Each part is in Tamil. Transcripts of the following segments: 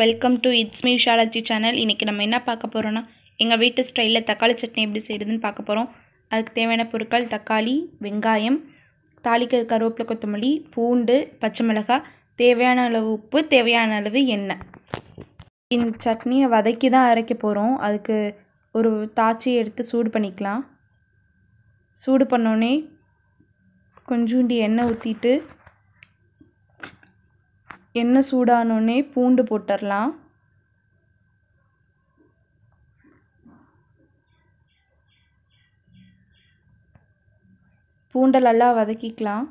welcome to it's me Vishalachi channel இன்றைக்கி நம்ம என்ன பார்க்க போகிறோன்னா எங்கள் வீட்டு ஸ்டைலில் தக்காளி சட்னி எப்படி செய்கிறதுன்னு பார்க்க போகிறோம் அதுக்கு தேவையான பொருட்கள் தக்காளி வெங்காயம் தாளிக்க கருவேப்பிலை கொத்தமல்லி பூண்டு பச்சை மிளகாய் தேவையான அளவு உப்பு தேவையான அளவு எண்ணெய் இந்த சட்னியை வதக்கி தான் அரைக்க போகிறோம் அதுக்கு ஒரு தாச்சி எடுத்து சூடு பண்ணிக்கலாம் சூடு பண்ணோடனே கொஞ்சோண்டி எண்ணெய் ஊற்றிட்டு எண்ணெய் சூடானோடனே பூண்டு போட்டுடலாம் பூண்டை நல்லா வதக்கிக்கலாம்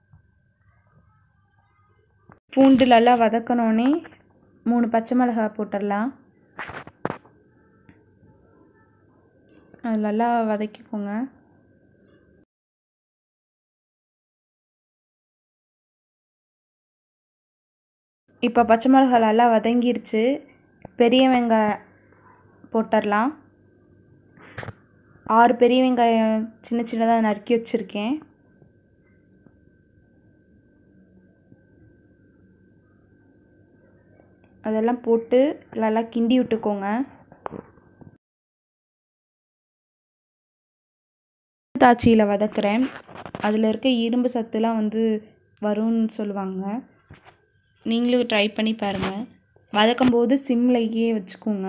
பூண்டு நல்லா வதக்கினோடனே மூணு பச்சை மிளகாய் போட்டுடலாம் அது நல்லா வதக்கிக்கோங்க இப்போ பச்சை மிளகாய் நல்லா வதங்கிருச்சு பெரிய வெங்காயம் போட்டுடலாம் ஆறு பெரிய வெங்காயம் சின்ன சின்னதாக நறுக்கி வச்சுருக்கேன் அதெல்லாம் போட்டு நல்லா கிண்டி விட்டுக்கோங்க தாச்சியில் வதக்குறேன் அதில் இருக்க இரும்பு சத்துலாம் வந்து வரும்னு சொல்லுவாங்க நீங்களும் ட்ரை பண்ணி பாருங்கள் வதக்கும் போது சிம்லையே வச்சுக்கோங்க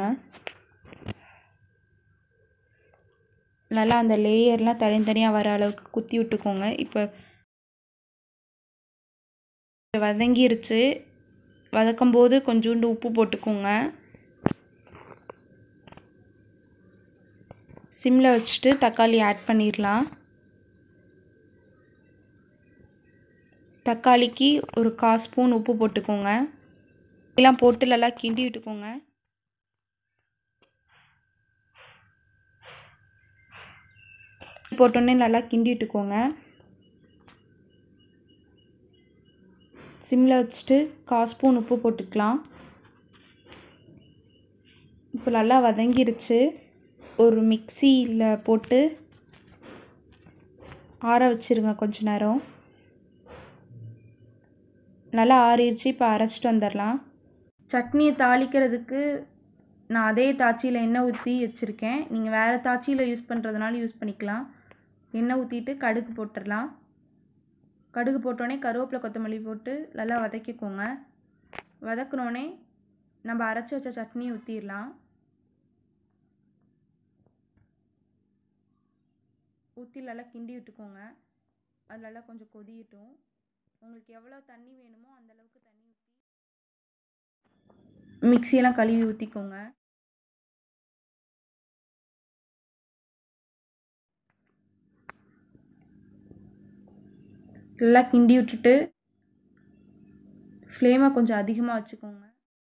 நல்லா அந்த லேயர்லாம் தனித்தனியாக வர அளவுக்கு குத்தி விட்டுக்கோங்க இப்போ வதங்கிருச்சு வதக்கும் போது கொஞ்சோண்டு உப்பு போட்டுக்கோங்க சிம்மில் வச்சுட்டு தக்காளி ஆட் பண்ணிடலாம் தக்காளிக்கு ஒரு கால் ஸ்பூன் உப்பு போட்டுக்கோங்க எல்லாம் போட்டு நல்லா கிண்டி விட்டுக்கோங்க போட்டோன்னே நல்லா கிண்டி விட்டுக்கோங்க சிம்மில் வச்சுட்டு கால் ஸ்பூன் உப்பு போட்டுக்கலாம் இப்போ நல்லா வதங்கிருச்சு ஒரு மிக்சியில் போட்டு ஆற வச்சுருங்க கொஞ்ச நேரம் நல்லா ஆறிடுச்சு இப்போ அரைச்சிட்டு வந்துடலாம் சட்னியை தாளிக்கிறதுக்கு நான் அதே தாச்சியில் எண்ணெய் ஊற்றி வச்சுருக்கேன் நீங்கள் வேறு தாச்சியில் யூஸ் பண்ணுறதுனால யூஸ் பண்ணிக்கலாம் எண்ணெய் ஊற்றிட்டு கடுகு போட்டுடலாம் கடுகு போட்டோடனே கருவேப்பிலை கொத்தமல்லி போட்டு நல்லா வதக்கிக்கோங்க வதக்கினோடனே நம்ம அரைச்சி வச்ச சட்னியை ஊற்றிடலாம் ஊற்றி நல்லா கிண்டி விட்டுக்கோங்க அது நல்லா கொஞ்சம் கொதியட்டும் உங்களுக்கு எவ்வளோ தண்ணி வேணுமோ அந்த அளவுக்கு தண்ணி ஊற்றி மிக்சியெல்லாம் கழுவி ஊற்றிக்கோங்க நல்லா கிண்டி விட்டுட்டு ஃப்ளேமை கொஞ்சம் அதிகமாக வச்சுக்கோங்க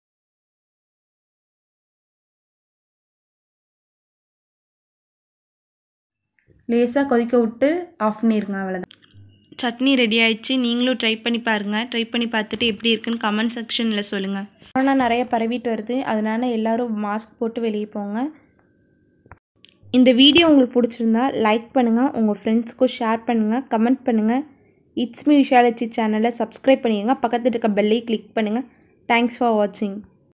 லேசாக கொதிக்க விட்டு ஆஃப் பண்ணிடுங்க அவ்வளோதான் சட்னி ரெடி ஆயிடுச்சு நீங்களும் ட்ரை பண்ணி பாருங்கள் ட்ரை பண்ணி பார்த்துட்டு எப்படி இருக்குன்னு கமெண்ட் செக்ஷனில் சொல்லுங்கள் கொரோனா நிறைய பரவிட்டு வருது அதனால எல்லாரும் மாஸ்க் போட்டு வெளியே போங்க இந்த வீடியோ உங்களுக்கு பிடிச்சிருந்தா லைக் பண்ணுங்கள் உங்கள் ஃப்ரெண்ட்ஸ்க்கும் ஷேர் பண்ணுங்கள் கமெண்ட் பண்ணுங்கள் இட்ஸ் மீ விஷாலச்சி சேனலை சப்ஸ்கிரைப் பண்ணிடுங்க பக்கத்தில் இருக்க பெல்லையும் கிளிக் பண்ணுங்கள் தேங்க்ஸ் ஃபார் வாட்சிங்